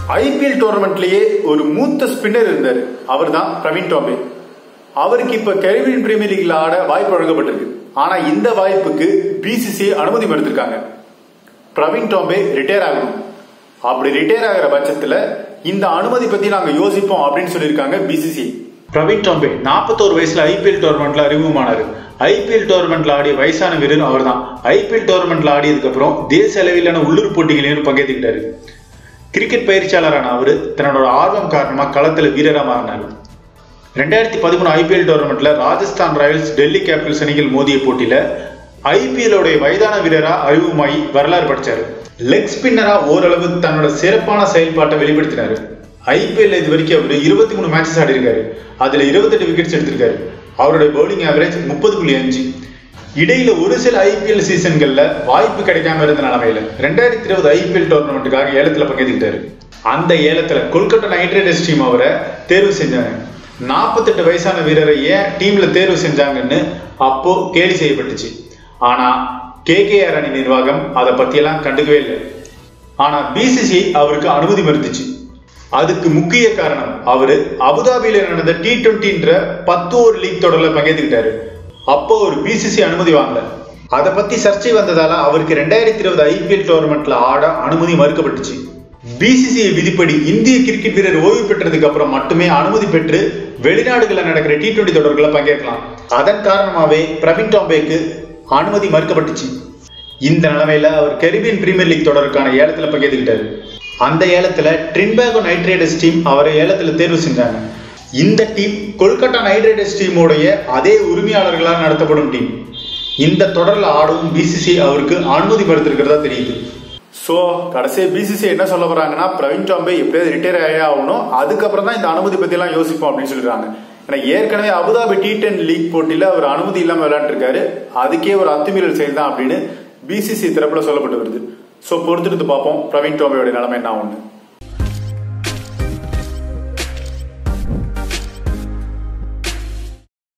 IPL டோர்னமெண்ட்லயே ஒரு மூத்த spinner இருந்தார் அவர் தான் பிரவீன் டாம்பே அவருக்கு இப்ப கெரிபியன் பிரீமியர் லீக்ல ஆட வாய்ப்பு வழங்கப்பட்டிருக்கு ஆனா இந்த வாய்ப்புக்கு பிசிசிஐ அனுமதி மறுத்திருக்காங்க பிரவீன் டாம்பே ரிட்டையர் ஆகணும் அப்படி ரிட்டையர் ஆகிற பட்சத்துல இந்த அனுமதி பத்தி நாங்க யோசிப்போம் அப்படின்னு சொல்லியிருக்காங்க பிசிசி பிரவீன் டாம்பே நாற்பத்தோரு வயசுல ஐபிஎல் டோர்னமெண்ட்ல அறிமுகமானாரு ஐபிஎல் டோர்னமெண்ட்ல ஆடிய வயசான வீரர் அவர் தான் ஐபிஎல் டோர்னமெண்ட்ல ஆடியதுக்கு அப்புறம் தேசிய அளவிலான உள்ளூர் போட்டிகளையும் பங்கேற்றுக்கிட்டாரு கிரிக்கெட் பயிற்சியாளரான அவரு தன்னோட ஆர்வம் காரணமா களத்துல வீரரா மாறினார் ரெண்டாயிரத்தி பதிமூணு ஐபிஎல் டோர்னமெண்ட்ல ராஜஸ்தான் ராயல்ஸ் டெல்லி கேபிட்டல்ஸ் அணிகள் மோதிய போட்டியில ஐபிஎல் உடைய வயதான வீரரா அறிமுகமாகி வரலாறு படிச்சாரு லெக் ஸ்பின்னரா ஓரளவு தன்னோட சிறப்பான செயல்பாட்டை வெளிப்படுத்தினாரு ஐபிஎல் இது வரைக்கும் அவர் இருபத்தி மூணு மேட்சஸ் ஆடி இருக்காரு அதுல இருபத்தெட்டு விக்கெட்ஸ் எடுத்திருக்காரு அவருடைய பவுலிங் ஆவரேஜ் முப்பது புள்ளி அஞ்சு இடையில ஒரு சில ஐபிஎல் சீசன்கள்ல வாய்ப்பு கிடைக்காம இருந்த நிலைமையில ரெண்டாயிரத்தி இருபது ஐபிஎல் டோர்னமெண்ட்டுக்காக ஏலத்துல பங்கேற்றுக்கிட்டாரு அந்த ஏலத்துல கொல்கத்தா நைட் ரைடர்ஸ் டீம் அவரை தேர்வு செஞ்சாங்க நாற்பத்தெட்டு வயசான வீரரை ஏன் டீம்ல தேர்வு செஞ்சாங்கன்னு அப்போ கேலி செய்யப்பட்டுச்சு ஆனா கேகேஆர் அணி நிர்வாகம் அதை பத்தியெல்லாம் கண்டுக்கவே இல்லை ஆனா பிசிசி அவருக்கு அனுமதி மறுத்துச்சு அதுக்கு முக்கிய காரணம் அவரு அபுதாபியில நடந்த டி டுவெண்ட்டின்ற பத்து ஓவர் லீக் தொடர்ல பங்கேற்றுக்கிட்டாரு அப்போ ஒரு பிசிசி அனுமதி வாங்கல அதை பத்தி சர்ச்சை வந்ததால அவருக்கு ரெண்டாயிரத்தி இருபது ஐபிஎல் டோர்னமெண்ட்ல ஆட அனுமதி மறுக்கப்பட்டுச்சு பிசிசி விதிப்படி இந்திய கிரிக்கெட் வீரர் ஓய்வு பெற்றதுக்கு அப்புறம் மட்டுமே அனுமதி பெற்று வெளிநாடுகளில் நடக்கிற டி டுவெண்டி தொடர்களை பங்கேற்கலாம் அதன் காரணமாவே பிரவீன் டாம்பேக்கு அனுமதி மறுக்கப்பட்டுச்சு இந்த நிலைமையில அவர் கெரிபியன் பிரீமியர் லீக் தொடருக்கான ஏலத்துல பங்கேற்றுக்கிட்டாரு அந்த ஏலத்துல ட்ரின்பேகோ நைட் ரைடர்ஸ் டீம் அவரை ஏலத்துல தேர்வு செஞ்சாங்க இந்த டீம் கொல்கத்தா நைட் ரைடர்ஸ் டீமோடைய அதே உரிமையாளர்களால் நடத்தப்படும் டீம் இந்த தொடர்ல ஆடவும் பிசிசி அவருக்கு அனுமதி மறுத்திருக்கிறதா தெரியுது ஸோ கடைசி பிசிசி என்ன சொல்ல போறாங்கன்னா பிரவீன் டாம்பே எப்படியாவது ரிட்டையர் ஆகவே ஆகணும் அதுக்கப்புறம் தான் இந்த அனுமதி பத்தி எல்லாம் யோசிப்போம் அப்படின்னு சொல்லிடுறாங்க ஏன்னா ஏற்கனவே அபுதாபி டி டென் லீக் போட்டியில அவர் அனுமதி இல்லாம விளையாண்டுருக்காரு அதுக்கே ஒரு அத்துமீறல் செயல் தான் அப்படின்னு பிசிசி தரப்புல சொல்லப்பட்டு வருது ஸோ பொறுத்திருந்து பார்ப்போம் பிரவீன் டாம்பேயோட நிலைமை என்ன ஒன்று